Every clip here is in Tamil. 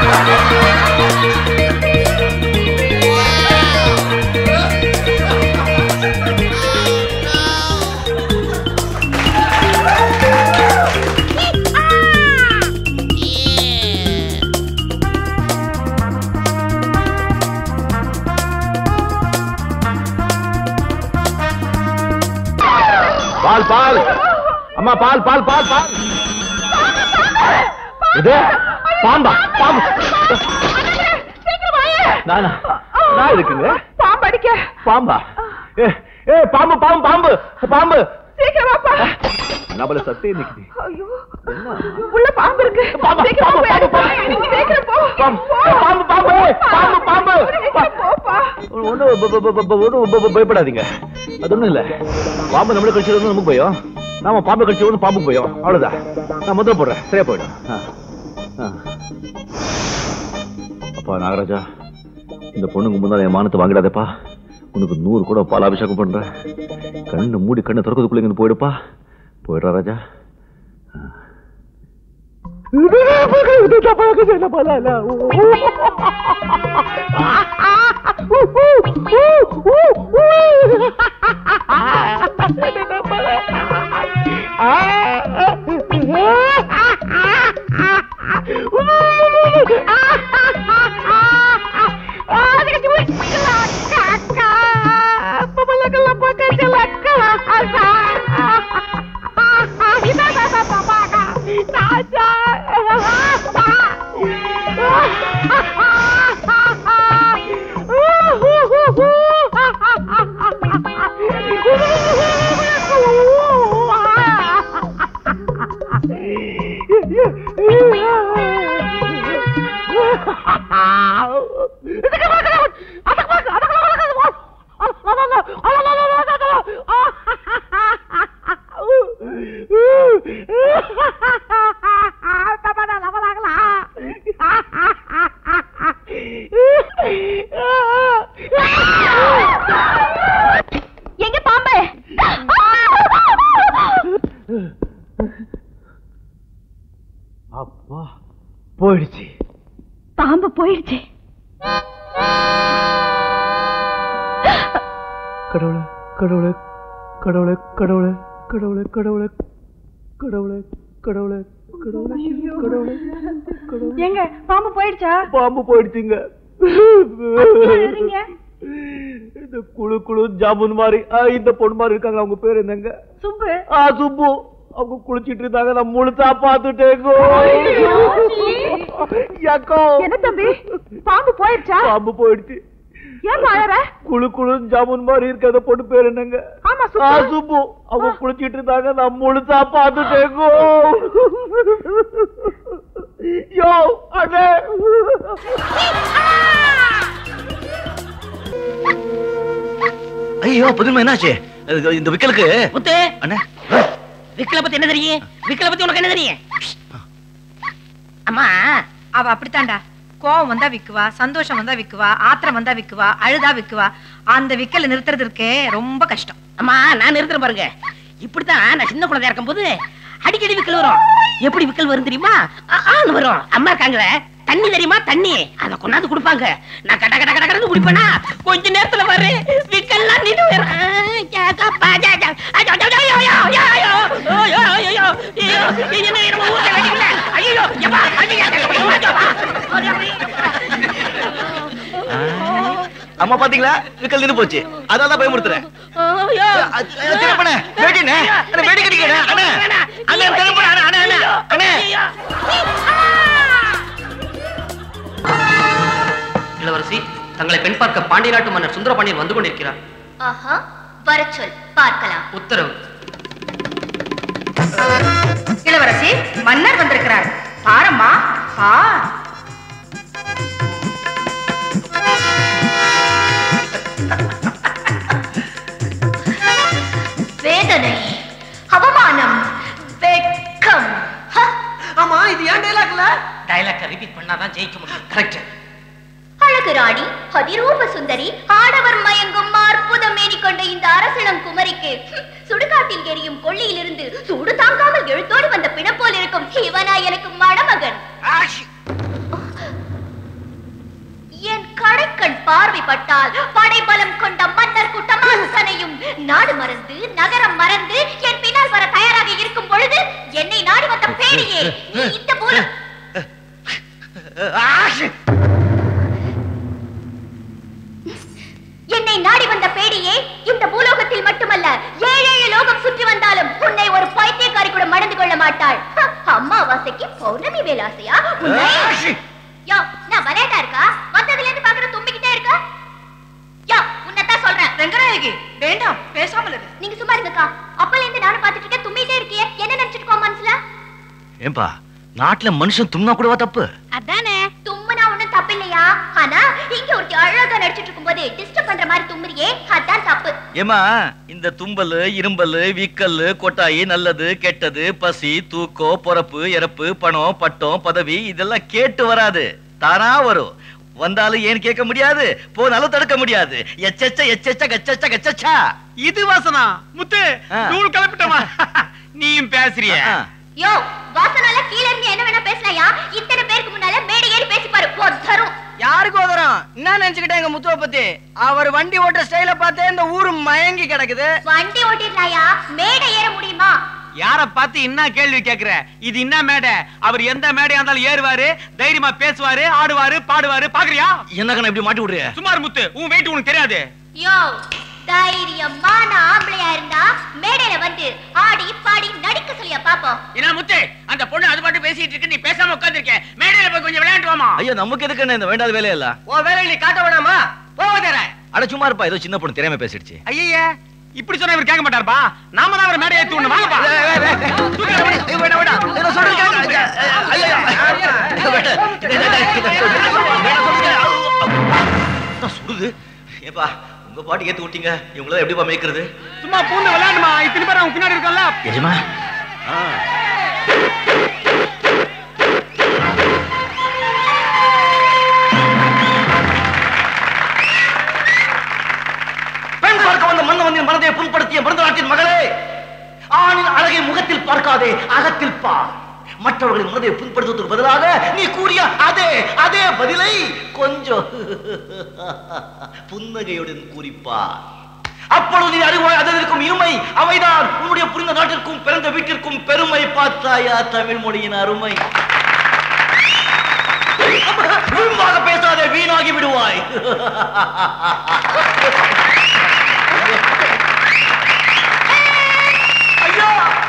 பால் பால் அம்மா பால் பால் பால் பால் இது பாம்பா பாம்பு நானா நான் இருக்குங்க பாம்பு அடிக்க பாம்பா ஏ ஏ பாம்பு பாம்பு பாம்பு பாம்பு சீக்கிரம் வாப்பா நம்மள சத்தே நிக்குது ஐயோ உள்ள பாம்பு இருக்கு பாம்பா, சீக்கிரம் பாம்பு, போய் அடி, பாம்பு, போய், சீக்கிரம் போ பாம்பு, போ. பாம்பு, பாம்பு, பாம்பு, பாம்பு. சீக்கிரம் போப்பா ஒன்றும் ஒன்றும் பயப்படாதீங்க அது ஒண்ணும் இல்ல பாம்பு நம்மள கடிச்சது நமக்கு பயம் நாம பாம்பு கடிச்சது பாம்பு பயம் அவ்வளவுதான் நான் முதல்ல போடுறேன் சரியா போயிடும் ஆ, ஆ. அப்பா நாகராஜா இந்த பொண்ணுக்கு முன்னால என் மானத்தை வாங்கிடாதேப்பா உனக்கு நூறு கூட பால் அபிஷேகம் பண்றேன் கண்ணு மூடி கண்ணை திறக்கிறதுக்குள்ள இங்க போயிடுப்பா போயிடுறா ராஜா எங்க பாம்பு அப்பா போயிடுச்சு பாம்பு போயிடுச்சு கடவுளே கடவுளே கடவுளே கடவுளே கடவுளே கடவுளே கடவுளே கடவுளே கடவுளே கடவுளே கடவுளே எங்க பாம்பு போயிடுச்சா பாம்பு போயிடுச்சுங்க எழுதுங்க. இந்த குழு குழு ஜாமுன் மாதிரி ஆ, இந்த பொண்ணு மாதிரி இருக்காங்க அவங்க பேர் என்னங்க சுப்பு ஆ சுப்பு அவங்க குளிச்சிட்டு இருந்தாங்க நான் முழுசா பாத்துட்டேங்கோ யக்கோ என்ன தம்பி பாம்பு போயிடுச்சா பாம்பு போயிடுச்சு ஏன் அழற குழு குழு ஜாமுன் மாதிரி இருக்க அந்த பொண்ணு பேர் என்னங்க ஆமா ஆ சுப்பு சுப்பு அவங்க குளிச்சிட்டு இருந்தாங்க நான் முழுசா பாத்துட்டேங்கோ யோ அண்ணே ஐயோ புதுமை என்னாச்சு இது- இந்த விக்கலுக்கு முத்து அண்ணே விக்கல பத்தி என்ன தெரியும் விக்கல பத்தி உனக்கு என்ன தெரியும் அம்மா அவ அப்படித்தான்டா கோவம் வந்தா விக்குவா சந்தோஷம் வந்தா விக்குவா ஆத்திரம் வந்தா விக்குவா அழுதா விக்குவா அந்த விக்கல நிறுத்துறது இருக்கே ரொம்ப கஷ்டம் அம்மா நான் நிறுத்துறேன் பாருங்க இப்படித்தான் நான் சின்ன குழந்தையா இருக்கும்போது அடிக்கடி விக்கல் வரும் எப்படி விக்கல் வரும் தெரியுமா ஆ, ஆன்னு வரும் அம்மா இருக்காங்களே தண்ணி தெரியுமா தண்ணி அத கொண்டாந்து குடுப்பாங்க நான் கட கட கட கடந்து குடிப்பேனா கொஞ்ச நேரத்துல பாரு விக்கல்லாம் நின்று போயிரும். ஆ, கேக்கப்பா, ஜா, ஜா. ஐயோ, ஐயோ, ஐயோ, ஐயோ, ஐயோ, ஐயோ, ஐயோ, ஐயோ, ஐயோ, ஐயோ, என்ன என்னமோ ஊத்த வேண்டியதில்ல. ஐயோ, எப்பா, ஐயோ, ஐயோ, ஐயோ, அம்மா பாத்தீங்களா விக்கல் நின்னு போச்சு அதான் தான் பயமுறுத்துறேன் ஐயோ. திருப்பண்ணே வேட்டிண்ணே அண்ணே வேட்டி கட்டிக்கண்ணே அண்ணே அண்ணே திருப்பண்ணே அண்ணே அண்ணே அண்ணே அண்ணே ஐயோ. இளவரசி தங்களை பெண் பார்க்க பாண்டிய நாட்டு மன்னர் சுந்தர பாண்டியன் வந்து கொண்டிருக்கிறார் ஆஹா வர சொல் பார்க்கலாம் உத்தரவு இளவரசி மன்னர் வந்திருக்கிறார் பாரம்மா பார் வேதனை அவமானம் வெட்கம் ஹ! ஆமா இது ஏன் டைலாக்ல டைலாக் ரிப்பீட் பண்ணாதான் ஜெயிக்க முடியும் கரெக்ட் அழகு ராணி அதிரூப சுந்தரி ஆடவர் மயங்கும் அற்புத மேனி கொண்ட இந்த அரசளம் குமரிக்கு ஹம், சுடுகாட்டில் எரியும் கொள்ளியிலிருந்து சூடு தாங்காமல் எழுத்தோடி வந்த பிணம் போல் இருக்கும் இவனா எனக்கு மணமகன் பார்வைப்பட்டால் படைபலம் கொண்ட மன்னர் கூட்டம் அத்தனையும் நாடு மறந்து நகரம் மறந்து என் பின்னால் வர தயாராக இருக்கும் பொழுது என்னை நாடி வந்த பேடியே நீ இந்த பூல என்னை நாடி வந்த பேடியே இந்த பூலோகத்தில் மட்டுமல்ல ஏழேழு லோகம் சுற்றி வந்தாலும் உன்னை ஒரு பைத்தியக்காரி கூட மணந்து கொள்ள மாட்டாள் ஹ, அம்மாவாசைக்கு பௌர்ணமி வேலாசையா உன்னை யோ நான் விளையாட்டா இருக்கா வந்ததுல இருந்து பாக்குற தும்பிக்கிட்டே இருக்க யோ உன்னைத்தான் சொல்றேன் ரங்கநாயகி வேண்டாம் பேசாமல் இரு நீங்க சும்மா இருங்கக்கா அப்பல இருந்து நானும் பாத்துட்டு இருக்கேன் தும்பிட்டே இருக்கியே என்ன நினைச்சிட்டு இருக்கோம் மனசுல ஏன்பா நாட்டுல மனுஷன் தும்னா கூடவா தப்பு அதானே தும்முனா ஒண்ணும் தப்பு இல்லையா ஆனா இங்க ஒருத்தி அழகா நடிச்சிட்டு இருக்கும்போது டிஸ்டர்ப் பண்ற மாதிரி தும்முறியே அதான் தப்பு ஏமா இந்த தும்பல் இரும்பல் விக்கல் கொட்டாயி நல்லது கெட்டது பசி தூக்கம் பொறப்பு இறப்பு பணம் பட்டம் பதவி இதெல்லாம் கேட்டு வராது தானா வரும் வந்தாலும் ஏன் கேட்க முடியாது போனாலும் தடுக்க முடியாது எச்சச்ச எச்சச்ச கச்சச்ச கச்சச்சா இது வாசனா முத்து ஆ. நூல் கலப்பிட்டமா நீயும் பேசுறிய ஆ. யோ வாசனால கீழ இருந்து என்ன வேணா பேசலையா இத்தனை பேருக்கு முன்னால மேடை ஏறி பேசி பாரு தரும் யாருக்கு உதறம் என்ன நினைச்சுக்கிட்டேன் எங்க முத்துவ பத்தி அவர் வண்டி ஓட்டுற ஸ்டைல பார்த்தே இந்த ஊரு மயங்கி கிடக்குது வண்டி ஓட்டிடலாயா மேடை ஏற முடியுமா யார பார்த்து என்ன கேள்வி கேக்குற இது என்ன மேடை அவர் எந்த மேடையா இருந்தாலும் ஏறுவாரு தைரியமா பேசுவாரு ஆடுவாரு பாடுவாரு பாக்குறியா என்ன கண்ணா இப்படி மாட்டி விடுறிய சுமார் முத்து உன் வெயிட் உனக்கு தெரியாது யோ தைரியமான ஆம்பளையா இருந்தா மேடையில வந்து ஆடி பாடி நடிக்க சொல்லியா பாப்போம் என்ன முத்து அந்த பொண்ணு அது பாட்டு பேசிட்டு இருக்கு நீ பேசாம உட்கார்ந்திருக்க மேடையில போய் கொஞ்சம் விளையாட்டு வாமா ஐயோ நமக்கு எதுக்கு இந்த வேண்டாத வேலையில்ல உன் வேலை நீ காட்ட வேணாமா போவதற அட சும்மா இருப்பா ஏதோ சின்ன பொண்ணு தெரியாம பேசிடுச்சு ஐயா இப்படி சொன்னா இவர் கேட்க மாட்டாருப்பா நாம தான் அவர் மேடை ஏத்தி விடணும் வாங்கப்பா தூக்கி அவனை. சுடுது ஏப்பா உங்க பாட்டு ஏத்து விட்டீங்க இவங்கள எப்படிப்பா மேய்க்கிறது சும்மா பூந்து விளையாடுமா இத்தனை பேர் அவங்க பின்னாடி இருக்கோம்ல எஜமா பெண் பார்க்க வந்த மன்ன வந்தின் மனதை புண்படுத்திய மருந்த நாட்டின் மகளே ஆணின் அழகை முகத்தில் பார்க்காதே அகத்தில் பார் மற்றவர்களின் மனதை புண்படுத்துவதற்கு பதிலாக நீ கூறிய அதே அதே பதிலை கொஞ்சம் புன்னகையுடன் கூறிப்பார் அப்பொழுது நீ அறிவாய் அதற்கும் இருமை அவைதான் உன்னுடைய புரிந்த நாட்டிற்கும் பிறந்த வீட்டிற்கும் பெருமை பார்த்தாயா தமிழ் மொழியின் அருமை வீம்பாக பேசாதே வீணாகி விடுவாய் ஐயா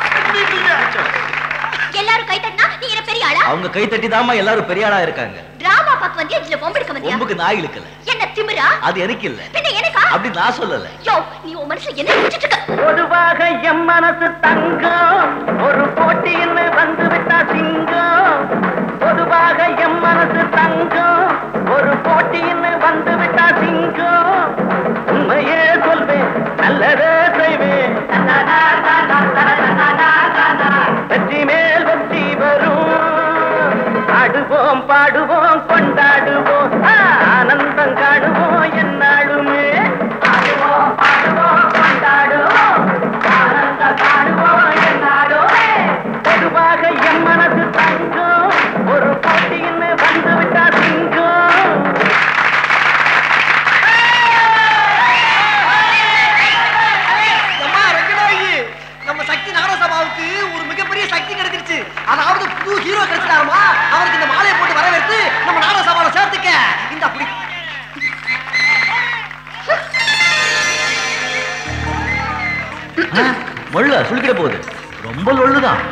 எல்லாரும் கை தட்டினா நீ என்ன பெரிய ஆளா அவங்க கை தட்டி எல்லாரும் பெரிய ஆளா இருக்காங்க டிராமா பார்க்க வந்தியா இதுல பொம்பெடுக்க வந்தியா ஒம்புக்கு நாய் இழுக்கல என்ன திமிரா அது எனக்கு இல்ல பின்ன எனக்கா அப்படி நான் சொல்லல யோ நீ உன் மனசுல என்ன நினைச்சிட்டு இருக்க பொதுவாக எம் மனசு தங்கம் ஒரு போட்டின்னு வந்து விட்டா சிங்கம் பொதுவாக எம் மனசு தங்கம் ஒரு போட்டின்னு வந்து விட்டா சிங்கம் உண்மையே சொல்வேன் நல்லதே செய்வேன் வெற்றி மேல் வெற்றி வரும் ஆடுவோம் பாடுவோம் கொண்டாடுவோம் ஆ, ஆனந்தம் காடுவோம் என்னாலுமே ஆடுவோம் பாடுவோம் கொண்டாடுவோம் ஆனந்தம் காடுவோம் என்னாலுமே பொதுவாக என் மனசு தங்கம் ஒரு போட்டின்னு வந்து விட்டா சிங்கம் நம்ம சக்தி நாடசபாவுக்கு ஒரு மிகப்பெரிய சக்தி கிடைச்சிருச்சு அதாவது புது ஹீரோ கிடைச்சிட்டாருமா அவருக்கு இந்த மாலையை போட்டு வரவேற்று நம்ம நாடசபால சேர்த்துக்க இந்த அப்படி மொள்ள சுளுக்கிட போகுது ரொம்ப லொள்ளுதான்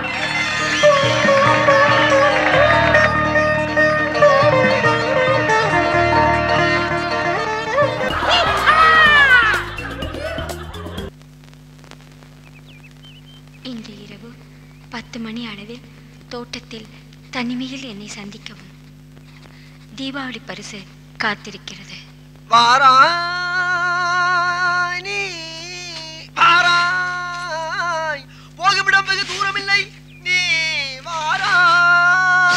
இன்று இரவு பத்து மணி அளவில் தோட்டத்தில் தனிமையில் என்னை சந்திக்கவும் தீபாவளி பரிசு காத்திருக்கிறது வாராய் நீ வாராய் போகுமிடம் வெகு தூரமில்லை நீ வாராய்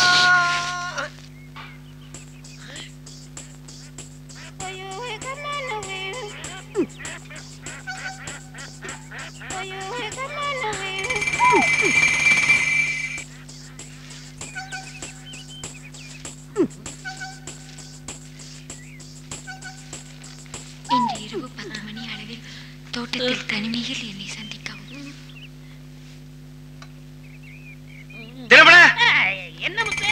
தோட்டத்தில் தனிமையில் என்னை சந்திக்கவும் தினமண என்ன முத்து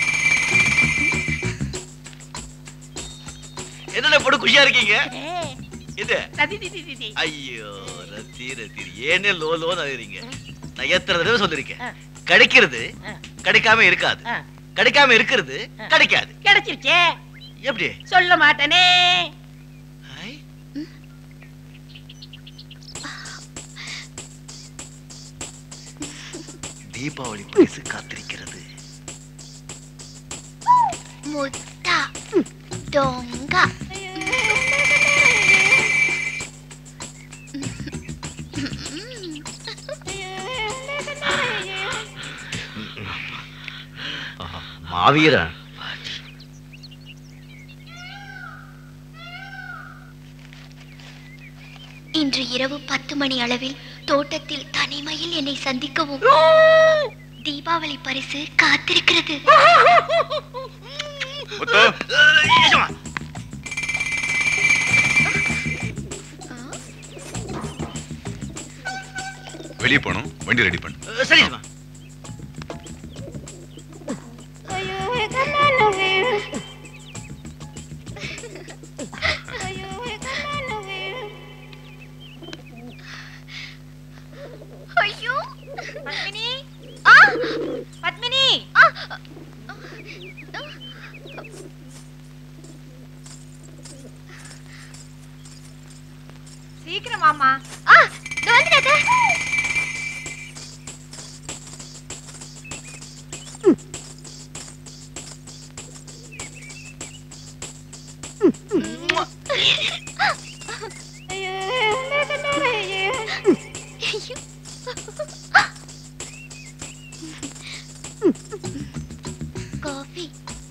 என்னடா போட்டு குஷியா இருக்கீங்க ஏய், இது ரதி, தி, தி, தி, தி. ஐயோ ரத்தி ரத்தி ஏனே லோ லோன்னு அழுகிறீங்க நான் எத்தனை தடவை சொல்லிருக்கேன் ஆ. கிடைக்கிறது ஆ. கிடைக்காம இருக்காது ஆ. கிடைக்காம இருக்கிறது ஆ. கிடைக்காது கிடைச்சிருச்சே எப்படி சொல்ல மாட்டேனே ஐ. தீபாவளி பரிசு காத்திருக்கிறது முத்தா டொங்க மாவீரன் இன்று இரவு பத்து மணி அளவில் தோட்டத்தில் தனிமையில் என்னை சந்திக்கவும் தீபாவளி பரிசு காத்திருக்கிறது ஏஜமா, வெளியே போகணும் வண்டி ரெடி பண்ணு சரி ஏஜமா. ஐயோ பத்மினி ஆ! பத்மினி ஆ! சீக்கிரம் வாமா ஆ! இதோ வந்துட்டேன் அத்தை. ஐயோ. காஃபி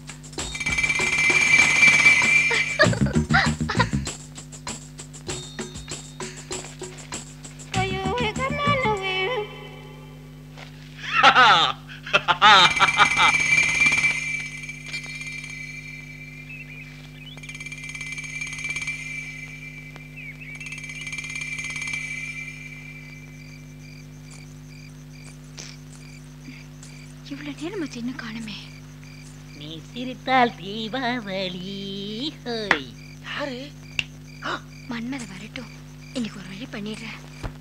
இவ்வளவு நேரம் ஆச்சு இன்னும் காணுமே நீ சிரித்தால் தீபாவளி ஹோய் யாரு மன்மத வரட்டும் இன்னைக்கு ஒரு வழி பண்ணிடுறேன்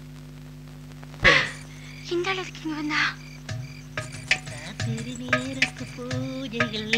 இந்த அளவுக்கு இங்க வந்தா திருநீருக்கு பூஜைகள்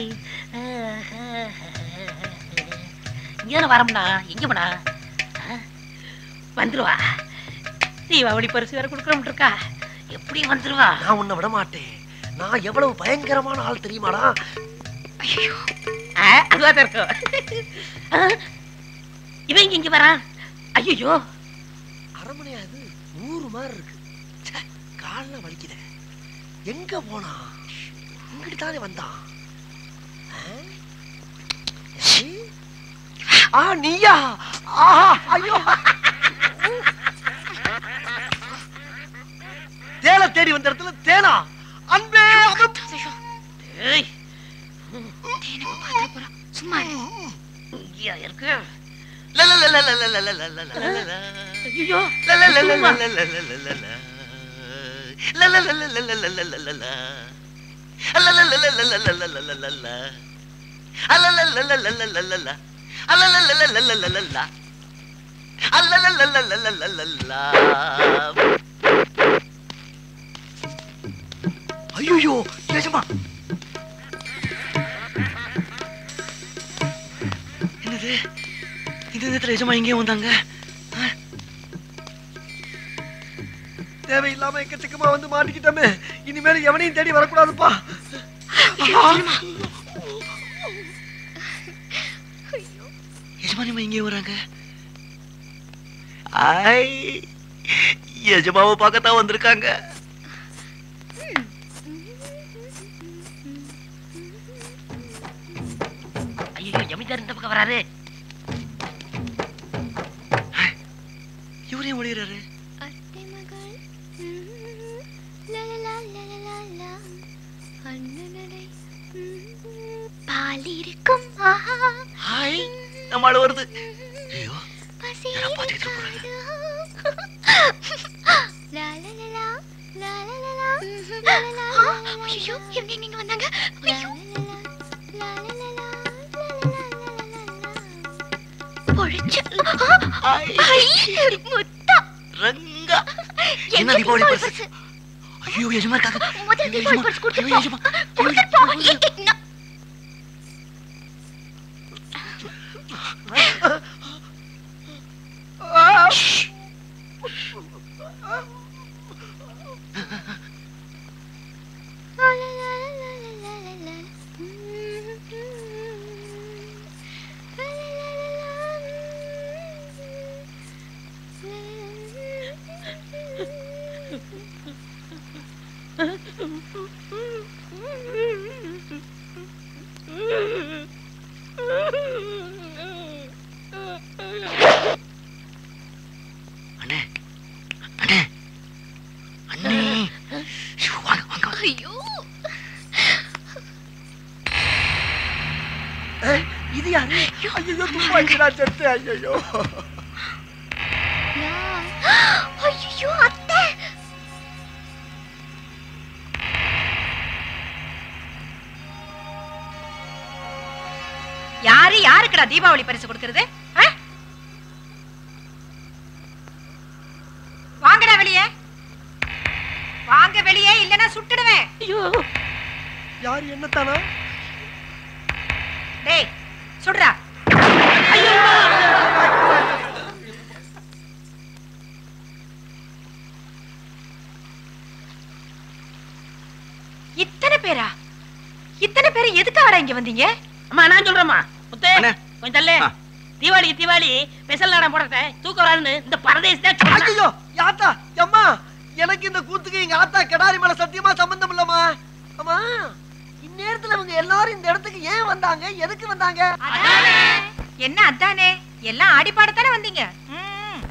இங்கே வரம்டா எங்க போனா ஆ? வந்துருவா தீபாவளி பரிசு வேற கொடுக்கணும் இருக்கா எப்படி வந்துருவா நான் உன்னை விட மாட்டேன் நான் எவ்வளவு பயங்கரமான ஆள் தெரியுமாடா ஐயோ ஆ, அதுவா தான் இருக்கும் ஆ? இவன் இங்க இங்க வரான் ஐயோ அரண்மனையா இது ஊரு மாதிரி இருக்கு ச்சே, கால்ல வலிக்குதே எங்க போனா இங்கிட்டு தானே வந்தான் ஆ? ஏய். ஆ நீயா ஆஹா ஐயோ தேலை தேடி வந்த இடத்துல தேனா அன்பே அமர் ஐயோ ஏய் தேனுக்கு பாத்திர போறான் சும்மா இரு. இங்கேயா இருக்கு ல, ல, ல, ல, ல, ல, ல, ல, ல, ல, ல, ல, ல. ஐயோ ல, ல, ல, ல, ல, ல, ல, ல, ல, ல, ல. ல, ல, ல, ல, ல, ல, ல, ல, ல, ல, ல. ல, ல, ல, ல, ல, ல, ல, ல, ல, ல, ல, ல. அ, ல, ல, ல, ல, ல, ல, ல, ல, ல. அ, ல, ல, ல, ல, ல, ல, ல, ல, ல. அ, ல, ல, ல, ல, ல, ல, ல, ல, ல. ஐயோ நிஜமா என்னது இந்த நேரத்துல எஜமா எங்கேயும் வந்தாங்க தேவையில்லாம எக்கச்சக்கமா வந்து மாட்டிக்கிட்டோமே இனிமேல் எவனையும் தேடி வரக்கூடாதுப்பா எஜமானியம்மா எங்கேயும் வராங்க ஐ எஜமாவை பார்க்கத்தான் வந்திருக்காங்க ஐயோ ஜமீன்தார் இந்த பக்கம் வராரு இவரையும் ஒளியறாரு அத்தை மகள் ம், லலலா, லலலா, லா. அண்ணனடை, ம், பால் இருக்கும் ஆஹா ஹாய் நம்ம ஆளு வருது ஐயோ பசி யாரோ பாத்துக்கிட்டு இருக்காதோ. லா லா லா லா லா லா லா லா லா லா லா லா ஐயோ இவங்க எங்க வந்தாங்க ஐயோ பொழிச்சு முத்தா ரங்கா என்ன தீபாவளி பரிசு ஐயோ எஜமா இருக்காங்க முதல்ல தீபாவளி பரிசு கொடுத்துட்டு போ கொடுத்துட்டு போ ஏய், ஏய், நான்- ஐயோ இது யாரு ஐயோ துப்பாக்கி நான் செத்து ஐயோ ஐயோ அத்தை யாரு யாருக்குடா தீபாவளி பரிசு கொடுக்கறது ஆ? வாங்கடா வெளியே வாங்க வெளியே இல்லனா சுட்டுடுவேன் ஐயோ யார் என்ன தானா டேய் சுடுறா இத்தனை பேரா இத்தனை பேர் எதுக்காக இங்க வந்தீங்க அம்மா நான் சொல்றேம்மா முத்தே அண்ணே. கொஞ்சம் தள்ளு ஆ. தீபாவளி தீபாவளி ஸ்பெஷல் நாடகம் போடுறத தூக்கம் வராதுன்னு இந்த பரதேசி தான் சொன்னான். ஐயோ யாத்தா அம்மா எனக்கு இந்த கூத்துக்கு எங்க ஆத்தா கெடாரி மேல சத்தியமா சம்பந்தம் இல்லம்மா அம்மா இந்நேரத்துல இவங்க எல்லாரும் இந்த இடத்துக்கு ஏன் வந்தாங்க எதுக்கு வந்தாங்க என்ன அதானே எல்லாம் ஆடி பாடத்தானே வந்தீங்க ம்.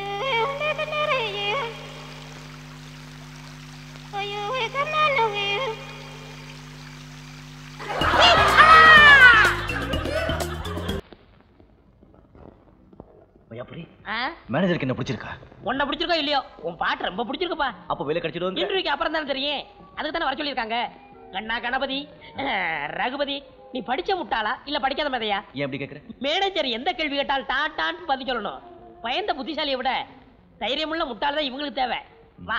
வையாபுரி ஆ? மேனேஜருக்கு என்ன பிடிச்சிருக்கா உன்னை பிடிச்சிருக்கோ இல்லையோ உன் பாட்டு ரொம்ப பிடிச்சிருக்குப்பா அப்ப வேலை கிடைச்சிடுவாங்க இன்டர்வியூக்கு அப்புறம் தானே தெரியும் அதுக்கு தானே வர சொல்லியிருக்காங்க கண்ணா கணபதி அஹ், ரகுபதி நீ படிச்ச முட்டாளா இல்ல படிக்காத மதையா ஏன் அப்படி கேக்குற மேனேஜர் எந்த கேள்வி கேட்டால் டான் டான் பதில் சொல்லணும் பயந்த புத்திசாலியை விட தைரியமுள்ள முட்டாள் தான் இவங்களுக்கு தேவை வா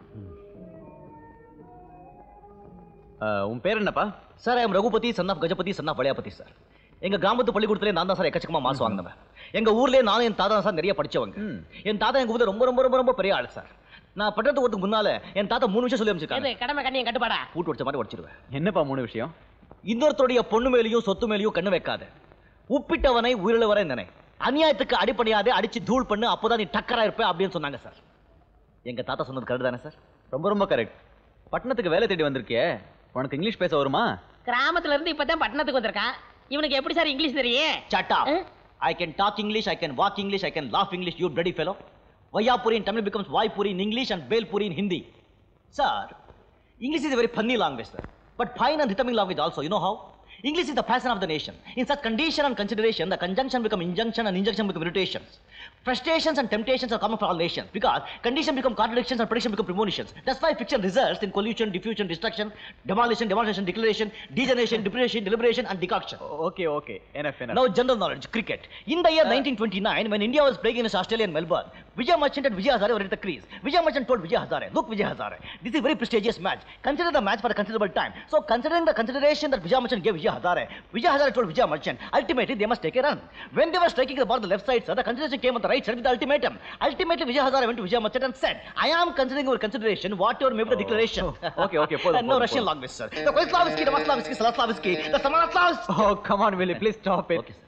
அஹ், உன் பேர் என்னப்பா sir I'm Raghupathi son of Gajapathi son of Valaiyapathi sir எங்க கிராமத்து பள்ளிக்கூடத்துல நான் தான் சார் எக்கச்சக்கமா மாசு வாங்கினவன் எங்க ஊர்லயே நானும் என் தாத்தா சார் நிறைய படிச்சவங்க என் தாத்தா எங்க ஊர்ல ரொம்ப ரொம்ப ரொம்ப ரொம்ப பெரிய ஆள் சார் நான் பட்டத்து ஓட்டுக்கு முன்னால என் தாத்தா மூணு விஷயம் சொல்லி எது அமைச்சிருக்காங்க கடமை கண்ணியம் கட்டுப்பாடா பூட்டு வச்ச மாதிரி உடச்சிருவேன் என்னப்பா மூணு விஷயம் இன்னொருத்தருடைய பொண்ணு மேலேயும் சொத்து மேலேயும் கண்ணு வைக்காத உப்பிட்டவனை உயிரிழவரை நினை அநியாயத்துக்கு அடிப்படையாதே அடிச்சு தூள் பண்ணு அப்போதான் நீ டக்கரா இருப்ப அப்படின்னு சொன்னாங்க சார் எங்க தாத்தா சொன்னது கரெக்ட் தானே சார் ரொம்ப ரொம்ப கரெக்ட் பட்டணத்துக்கு வேலை தேடி வந்திருக்கியே உனக்கு இங்கிலீஷ் பேச வருமா கிராமத்துல இருந்து இப்பதான் பட்டணத்துக்கு வந்திருக்கான் இவனுக்கு எப்படி சார் இங்கிலீஷ் தெரியும் Shut up. I can talk English, I can walk English, I can laugh English, you bloody fellow. Vayapuri in Tamil becomes Vaipuri in English and Belpuri in Hindi. Sir, English is a very funny language, sir. But fine and rhythmic language also. You know how? English is the passion of the nation. In such condition and consideration, the conjunction become injunction and injunction become irritations. Frustrations and temptations are common for all nations because condition become contradictions and prediction become premonitions. That's why fiction results in collusion, diffusion, destruction, demolition, demonstration, declaration, degeneration, depreciation, deliberation, and decoction. Okay okay NF enough. Now, general knowledge, cricket. In the year 1929, when India was playing against Australia in Melbourne, Vijay Merchant and Vijay Hazare were at the crease. Vijay Merchant told Vijay Hazare, look Vijay Hazare, this is a very prestigious match. Consider the match for a considerable time. So, considering the consideration that Vijay Merchant gave Vijay Hazare, Vijay Hazare told Vijay Merchant, ultimately they must take a run. When they were striking the ball on the left side, sir, the consideration came on the right side with the ultimatum. Ultimately, Vijay Hazare went to Vijay Merchant and said, I am considering your consideration, whatever may be the declaration. okay, okay, போதும், And no போதும், Russian போதும். language, sir. The Koislavsky, the Maslavsky, Salaslavsky, the Samalaslavsky. Oh, come on, Willie, please stop it. Okay, sir.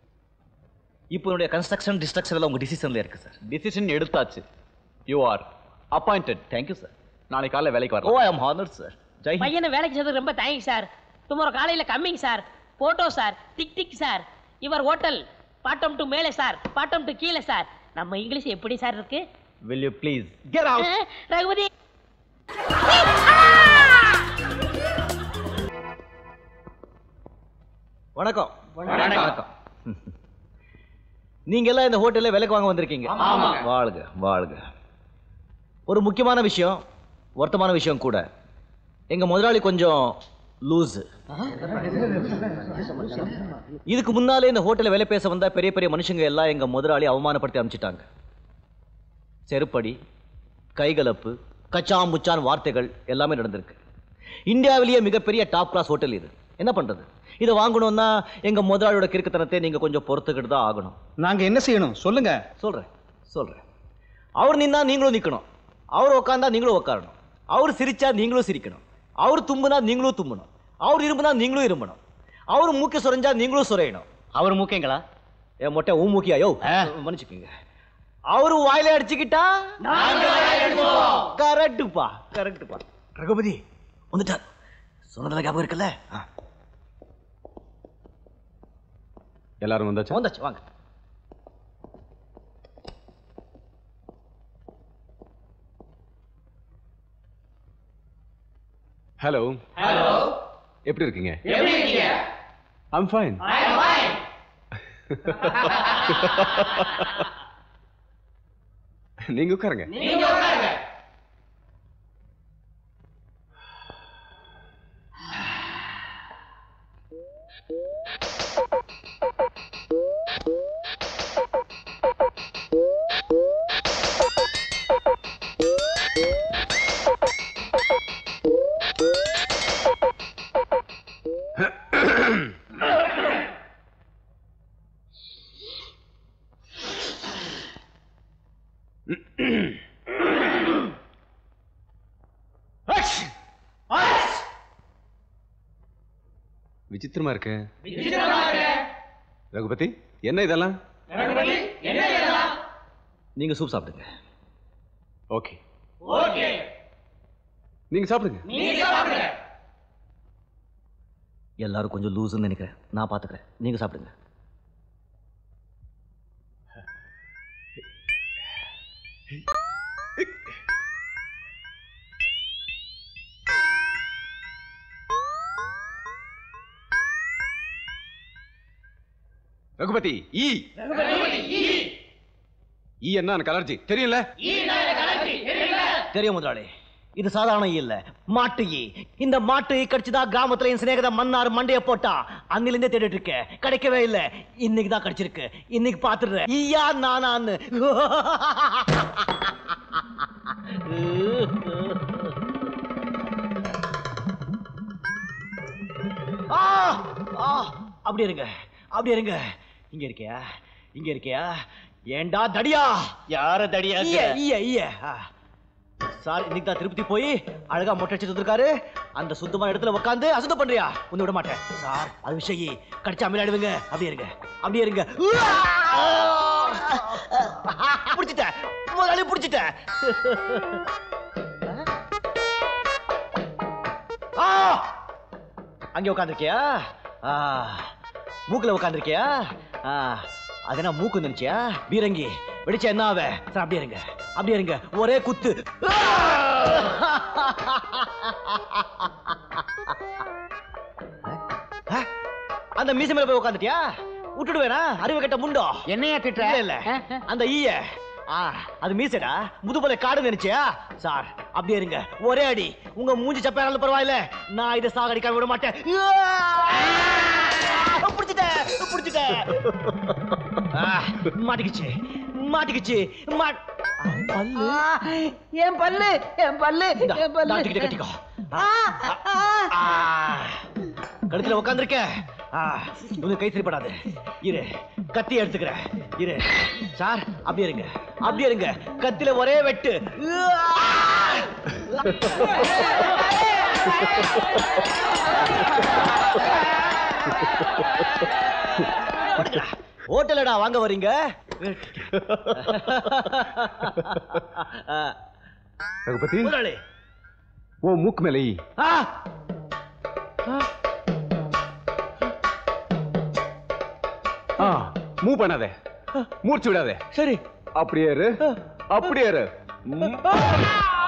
இப்போ என்னுடைய கன்ஸ்ட்ரக்ஷன் டிஸ்ட்ரக்ஷன் எல்லாம் உங்க டிசிஷன்ல இருக்கு சார் டிசிஷன் எடுத்தாச்சு you are appointed thank you sir நாளைக்கு காலைல வேலைக்கு ஓ வரலாம் I am honour sir Jai Hind. பையனை வேலைக்கு சேர்த்து ரொம்ப தேங்க்ஸ் சார் டுமாரோ காலையில coming sir photo sir tick tick sir இவர் ஹோட்டல் பாட்டம் டு மேலே சார் பாட்டம் டு கீழே சார் நம்ம இங்கிலீஷ் எப்படி சார் இருக்கு will you please get out அஹ், ரகுபதி வணக்கம் வணக்கம் நீங்க எல்லாம் இந்த ஹோட்டல்ல விலைக்கு வாங்க வந்திருக்கீங்க வாழ்க வாழ்க ஒரு முக்கியமான விஷயம் வருத்தமான விஷயம் கூட எங்க முதலாளி கொஞ்சம் லூஸ் இதுக்கு முன்னாலே இந்த ஹோட்டல்ல வேலை பேச வந்தா பெரிய பெரிய மனுஷங்க எல்லாம் எங்க முதலாளி அவமானப்படுத்தி அனுப்பிச்சிட்டாங்க செருப்படி கைகலப்பு கச்சாம் முச்சான் வார்த்தைகள் எல்லாமே நடந்திருக்கு இந்தியாவிலேயே மிகப்பெரிய டாப் கிளாஸ் ஹோட்டல் இது என்ன பண்றது இதை வாங்கணும்னா எங்க முதலாளியோட கிறுக்குத்தனத்தை நீங்க கொஞ்சம் பொறுத்துக்கிட்டு தான் ஆகணும் நாங்க என்ன செய்யணும் சொல்லுங்க சொல்றேன் சொல்றேன் அவர் நின்னா நீங்களும் நிக்கணும் அவர் உட்காந்தா நீங்களும் உட்காரணும் அவர் சிரிச்சா நீங்களும் சிரிக்கணும் அவர் தும்புனா நீங்களும் தும்பணும் அவர் இரும்புனா நீங்களும் இரும்பணும் அவர் மூக்க சுரைஞ்சா நீங்களும் சுரையணும் அவர் மூக்கைங்களா என் மொட்டை ஊ மூக்கியா யோ மன்னிச்சுக்கோங்க அவரு வாயில அடிச்சுக்கிட்டா கரெக்டுப்பா கரெக்டுப்பா ரகுபதி வந்துட்டார் சொன்னதுல ஞாபகம் இருக்குல்ல ஆ, எல்லாரும் வந்தாச்சா வந்தாச்சு வாங்க ஹலோ ஹலோ எப்படி இருக்கீங்க எப்படி இருக்கீங்க ஐம் ஃபைன் நீங்க உட்காருங்க நீங்க உட்காருங்க விசித்திரமா இருக்கு விசித்திரமா இருக்கு. ரகுபதி என்ன இதெல்லாம் ரகுபதி, என்ன இதெல்லாம்? நீங்க சூப் சாப்பிடுங்க ஓகே ஓகே நீங்க சாப்பிடுங்க நீங்க சாப்பிடுங்க எல்லாரும் கொஞ்சம் லூஸ்ன்னு நினைக்கிறேன் நான் பாத்துக்கிறேன் நீங்க சாப்பிடுங்க ரகுபதி ஈ ஈ என்ன எனக்கு அலர்ஜி தெரியல தெரியும் முதலாளி இது சாதாரண ஈ இல்ல மாட்டு ஈ இந்த மாட்டு ஈ கடிச்சுதா கிராமத்துல என் சிநேகித மன்னார் மண்டைய போட்டா அன்னிலிருந்தே தேடிட்டு இருக்கேன் கிடைக்கவே இல்ல இன்னைக்கு தான் கிடைச்சிருக்கு இன்னைக்கு பாத்துடுறேன் ஈயா நானான்னு ஆ ஆ அப்படி இருங்க அப்படி இருங்க இங்க இருக்கியா இங்க இருக்கியா ஏண்டா தடியா யார தடியா ஈய ஈய ஈய ஆ. சார் இன்னைக்கு தான் திருப்பதி போய் அழகா மொட்டை அடிச்சு வந்திருக்காரு அந்த சுத்தமான இடத்துல உட்காந்து அசுத்தம் பண்றியா ஒண்ணு விட மாட்டேன் சார் அது விஷயம் கடிச்சு அமிலாடுவீங்க அப்படியே இருங்க அப்படியே இருங்க புடிச்சிட்டேன் முதலாளி புடிச்சிட்டேன் ஆ! அங்கே உட்காந்துருக்கியா ஆ மூக்குல உட்காந்துருக்கியா ஆ அது என்ன மூக்கு நினைச்சியா பீரங்கி வெடிச்சா என்ன ஆவ சார் அப்படியே இருங்க அப்படியே இருங்க ஒரே குத்து ஆ! ஆ? அந்த மீச மேல போய் உட்காந்துட்டியா விட்டுடுவேனா அறிவு கட்ட முண்டோ என்னையா திட்டுற? இல்ல இல்ல அந்த ஈய ஆ அது மீசடா முதுபலை காடு நினைச்சியா சார் அப்படியே இருங்க ஒரே அடி உங்க மூஞ்சி சப்பையானாலும் பரவாயில்ல நான் இதை சாகடிக்காம விட மாட்டேன் ஆ! புடிச்சிட்டேன் புடிச்சிட்டேன் ஆ, மாட்டிக்கிச்சு மாட்டிக்கிச்சு மா பல்லு என் பல்லு என் பல்லு இந்தா, என் பல்லு டாக்டர்கிட்ட கட்டிக்கோ ஆ, கழுத்துல உட்காந்துருக்க உங்க கை சரிப்படாது இரு கத்தி எடுத்துக்கிறேன் இரு சார் அப்படியே இருங்க அப்படியே இருங்க கத்தில ஒரே வெட்டு ஹோட்டலடா வாங்க வரீங்க ரகுபதி முதலாளி ஓ மூக்கு மேல ஈ ஆ ஆ மூவ் பண்ணாத மூர்ச்சு விடாத சரி அப்படியே இரு அப்படியே இரு ம்.